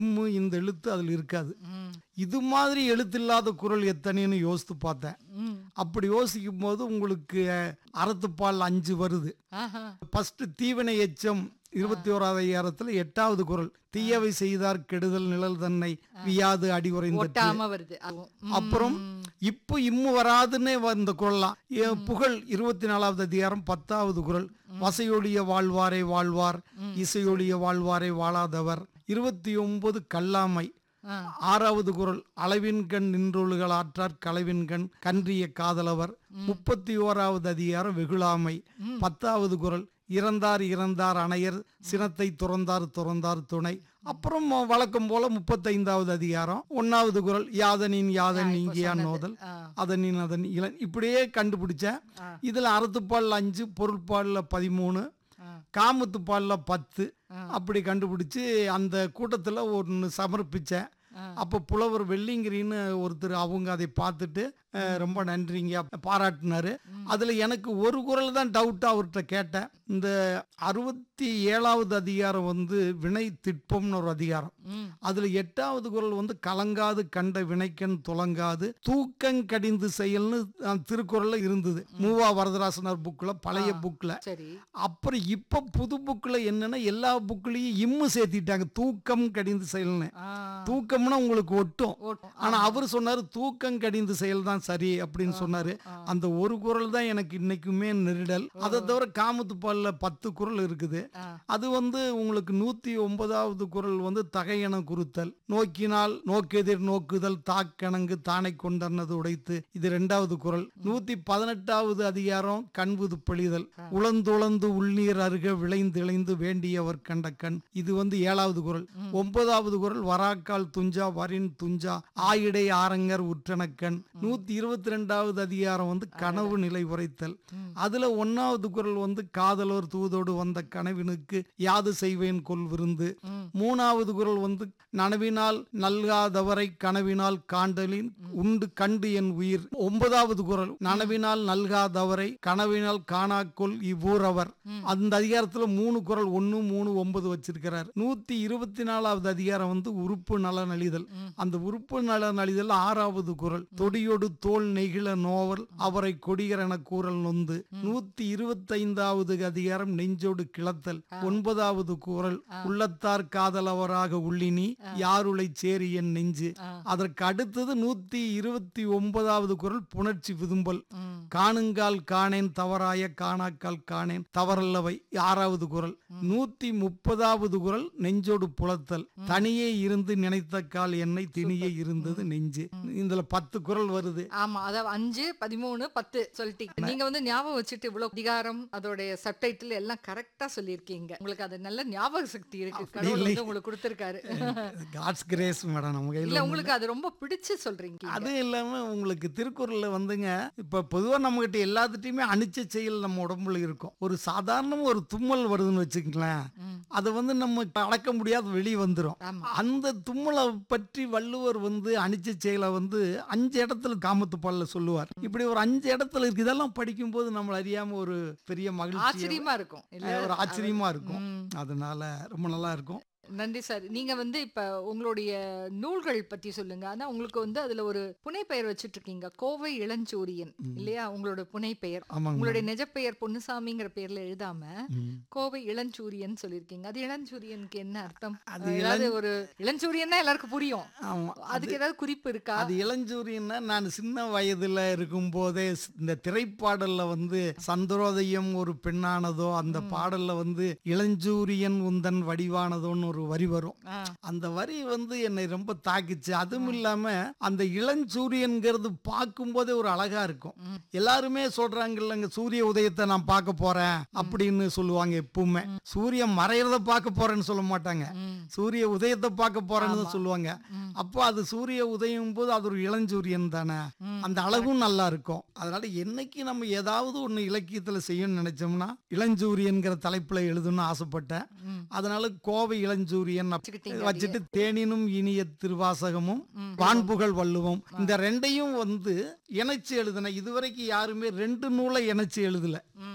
இம்மு இந்த எழுத்து அதில் இருக்காது ம், இது மாதிரி எழுத்தில்லாத குரல் எத்தனைன்னு யோசித்து பார்த்தேன் ம். அப்படி யோசிக்கும் போது உங்களுக்கு அறத்துப்பால் அஞ்சு வருது ஆஹா. ஃபர்ஸ்ட் தீவினை எச்சம் இருபத்தி ஓராவது அதிகாரத்துல எட்டாவது குரல் தீயவை செய்தார் கெடுதல் நிழல் தன்னை வியாது அடிவுரைந்த ஒட்டாம வருது அதுவும். ம், அப்புறம் இப்போ இம்மு வராதுன்னே வந்த குரல்லாம் ஏ, புகழ் இருபத்தி நாலாவது அதிகாரம் பத்தாவது குரல் வசையொழிய வாழ்வாரே வாழ்வார் இசையொழிய வாழ்வாரே வாழாதவர் இருபத்தி ஒன்பது கல்லாமை ஆ. ஆறாவது குரல் அளவின் கண் நின்றொழுகள் ஆற்றார் களவின் கண் கன்றிய காதலவர் முப்பத்தி ஓராவது அதிகாரம் வெகுளாமை பத்தாவது குரல் இறந்தார் இறந்தார் அணையர் சினத்தை துறந்தார் துறந்தார் துணை அப்புறம் வழக்கம் போல முப்பத்தைந்தாவது அதிகாரம் ஒன்னாவது குரல் யாதனின் யாதன் நீங்கியான் நோதல் ஆ. அதனின் அதன் இளன் இப்படியே கண்டுபிடிச்சேன் ஆ. இதுல அறத்துப்பால் அஞ்சு பொருட்பாலில் பதிமூணு ஆ. காமத்துப்பாலில் பத்து அப்படி கண்டுபிடிச்சு அந்த கூட்டத்தில் ஒன்று சமர்ப்பிச்சேன் அப்போ புலவர் வெள்ளிங்கிரின்னு ஒருத்தர் அவங்க அதை பார்த்துட்டு அஹ், ரொம்ப நன்றிங்க பாராட்டினாரு அதில் எனக்கு ஒரு குரல் தான் டவுட் அவர்கிட்ட கேட்டேன் இந்த அறுபத்தி ஏழாவது அதிகாரம் வந்து வினை திட்பம்னு ஒரு அதிகாரம் ம். அதுல எட்டாவது குரல் வந்து கலங்காது கண்ட வினைக்கண் துலங்காது தூக்கங் கடிந்து செயல்னு அஹ், திருக்குறள்ல இருந்தது மூவா வரதராசனார் புக்ல பழைய புக்ல சரி அப்புறம் இப்ப புது புக்ல என்னன்னா எல்லா புக்லயும் இம்மு சேர்த்திட்டாங்க தூக்கம் கடிந்து செயல்னு ஆ. தூக்கம்னா உங்களுக்கு ஒட்டும் ஓட்டும். ஆனா அவர் சொன்னாரு தூக்கம் கடிந்து செயல் தான் சரி அப்படின்னு சொன்னாரு அந்த ஒரு குரல் தான் எனக்கு இன்னைக்குமே நெருடல் அதை தவிர காமத்து பால்ல பத்து குரல் இருக்குது ஆ. அது வந்து உங்களுக்கு நூத்தி ஒன்பதாவது குரல் வந்து தகையென குறுத்தல் நோக்கினால் நோக்கெதிர் நோக்குதல் தாக்கணங்கு தானை கொண்டனது உடைத்து இது ரெண்டாவது குரல் நூத்தி பதினெட்டாவது அதிகாரம் கண்புது பழிதல் உளந்துளந்து உள்நீர் அருக விளைந்திளைந்து வேண்டியவர் கண்ட கண் இது வந்து ஏழாவது குரல் ஒன்பதாவது குரல் வராக்கால் துஞ்சா வரின் துஞ்சா ஆயிடை ஆரங்கர் உற்றனக்கண் நூத்தி இருபத்தி ரெண்டாவது அதிகாரம் வந்து கனவு நிலை உரைத்தல் அதுல ஒன்னாவது குரல் வந்து காதலோர் தூதோடு வந்த கனவினுக்கு யாது செய்வேன் கொல் விருந்து மூணாவது குரல் வந்து நனவினால் நல்காதவரை கனவினால் காண்டலின் உண்டு கண்டு என் உயிர் ஒன்பதாவது குரல் நனவினால் நல்காதவரை கனவினால் காணாக்கொள் இவ்வூரவர் அந்த அதிகாரத்துல மூணு குரல் ஒன்னு மூணு ஒன்பது வச்சிருக்கிறார் நூத்தி இருபத்தி நாலாவது அதிகாரம் வந்து உறுப்பு நலன் அழிதல் அந்த உறுப்பு நலன் அழிதல் ஆறாவது குரல் தொடியோடு தோல் நெகிழ நோவல் அவரை கொடிகரென கூறல் நொந்து நூத்தி இருபத்தைந்தாவது அதிகாரம் நெஞ்சோடு கிளத்தல் ஒன்பதாவது குரல் உள்ளத்தார் காதலவராக உள்ளினி யாருளை சேரி என் நெஞ்சு அதற்கு அடுத்தது நூத்தி இருபத்தி ஒன்பதாவது குரல் புணர்ச்சி விதும்பல் காணுங்கால் காணேன் தவறாய காணாக்கால் காணேன் தவறல்லவை ஆறாவது குரல் நூத்தி முப்பதாவது குரல் நெஞ்சோடு புலத்தல் தனியே இருந்து நினைத்த கால் என்னை திணியே இருந்தது நெஞ்சு இதுல பத்து குரல் வருது ஆமா அதாவது அஞ்சு பதிமூணு பத்து சொல்லிட்டீங்க நீங்க வந்து ஞாபகம் வச்சுட்டு இவ்வளவு அதிகாரம் அதோடைய சப்டைட்டில் எல்லாம் கரெக்டா சொல்லியிருக்கீங்க உங்களுக்கு அது நல்ல ஞாபக சக்தி இருக்கு கடவுள் வந்து உங்களுக்கு கொடுத்திருக்காரு காட்ஸ் கிரேஸ் மேடம் நம்ம கையில இல்ல உங்களுக்கு அது ரொம்ப பிடிச்சு சொல்றீங்க அது இல்லாம உங்களுக்கு திருக்குறள்ல வந்துங்க இப்ப பொதுவா நம்ம கிட்ட எல்லாத்துட்டையுமே அணிச்ச செயல் நம்ம உடம்புல இருக்கும் ஒரு சாதாரண ஒரு தும்மல் வருதுன்னு வச்சுக்கங்களேன் அதை வந்து நம்ம அடக்க முடியாத வெளியே வந்துடும் ஆமா. அந்த தும்மலை பற்றி வள்ளுவர் வந்து அணிச்ச செயலை வந்து அஞ்சு இடத்துல காமத்து பால்ல சொல்லுவார் இப்படி ஒரு அஞ்சு இடத்துல இருக்கு இதெல்லாம் படிக்கும்போது நம்மள அறியாம ஒரு பெரிய மகிழ்ச்சி ஆச்சரியமா இருக்கும் இல்ல ஒரு ஆச்சரியமா இருக்கும் அதனால ரொம்ப நல்லா இருக்கும் நன்றி சார் நீங்க வந்து இப்ப உங்களுடைய நூல்கள் பத்தி சொல்லுங்க ஆனா உங்களுக்கு வந்து அதுல ஒரு புனைப்பெயர் வச்சிட்டு இருக்கீங்க கோவை இளஞ்சூரியன் இல்லையா உங்களோட புனைப்பெயர் ஆமாங்க உங்களுடைய நிஜப்பெயர் பொன்னுசாமிங்கிற பேர்ல எழுதாம ம். கோவை இளஞ்சூரியன் சொல்லியிருக்கீங்க அது இளஞ்சூரியனுக்கு என்ன அர்த்தம் அது ஏதாவது ஒரு இளஞ்சூரியன்னா எல்லாருக்கும் புரியும் ஆமா அதுக்கு ஏதாவது குறிப்பு இருக்கா அது இளஞ்சூரியன்னா நான் சின்ன வயதுல இருக்கும் போதே ஸ்- இந்த திரைப்பாடல்ல வந்து சந்திரோதயம் ஒரு பெண்ணானதோ அந்த பாடல்ல வந்து இளஞ்சூரியன் உந்தன் வடிவானதோன்னு ஒரு வரி வரும் ஆ, அந்த வரி வந்து என்னை ரொம்ப தாக்கிச்சு அதுவும் இல்லாம அந்த இளஞ்சூரியன்கிறது பார்க்கும்போதே ஒரு அழகா இருக்கும் எல்லாருமே சொல்றாங்கல்லங்க சூரிய உதயத்தை நான் பார்க்க போறேன் அப்படின்னு சொல்லுவாங்க எப்பவுமே சூரியன் மறையறத பார்க்க போறேன்னு சொல்ல மாட்டாங்க சூரிய உதயத்தை பார்க்க போறேன்னு தான் சொல்லுவாங்க அப்போ அது சூரிய உதயம் போது அது ஒரு இளஞ்சூரியன் தானே அந்த அழகும் நல்லா இருக்கும் அதனால என்னைக்கு நம்ம ஏதாவது ஒண்ணு இலக்கியத்துல செய்யணும்னு நினைச்சோம்னா இளஞ்சூரியன்கிற தலைப்புல எழுதணும்னு ஆசைப்பட்டேன் அதனால கோவை இளஞ்சூரியன் அப்~ வச்சுக்கிட்டீங்க வச்சுட்டு தேனினும் இனிய திருவாசகமும் வான்புகழ் வள்ளுவம் இந்த ரெண்டையும் வந்து இணைச்சு எழுதின இதுவரைக்கும் யாருமே ரெண்டு நூலை இணைச்சு எழுதல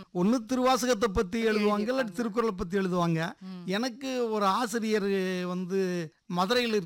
ஒண்ணு திருவாசகத்தை பத்தி எழுதுவாங்க இல்ல எழுதியிருப்பாங்க. திருக்குறளை பத்தி எழுதுவாங்க ம். எனக்கு ஒரு ஆசிரியர் வந்து மதுரையில்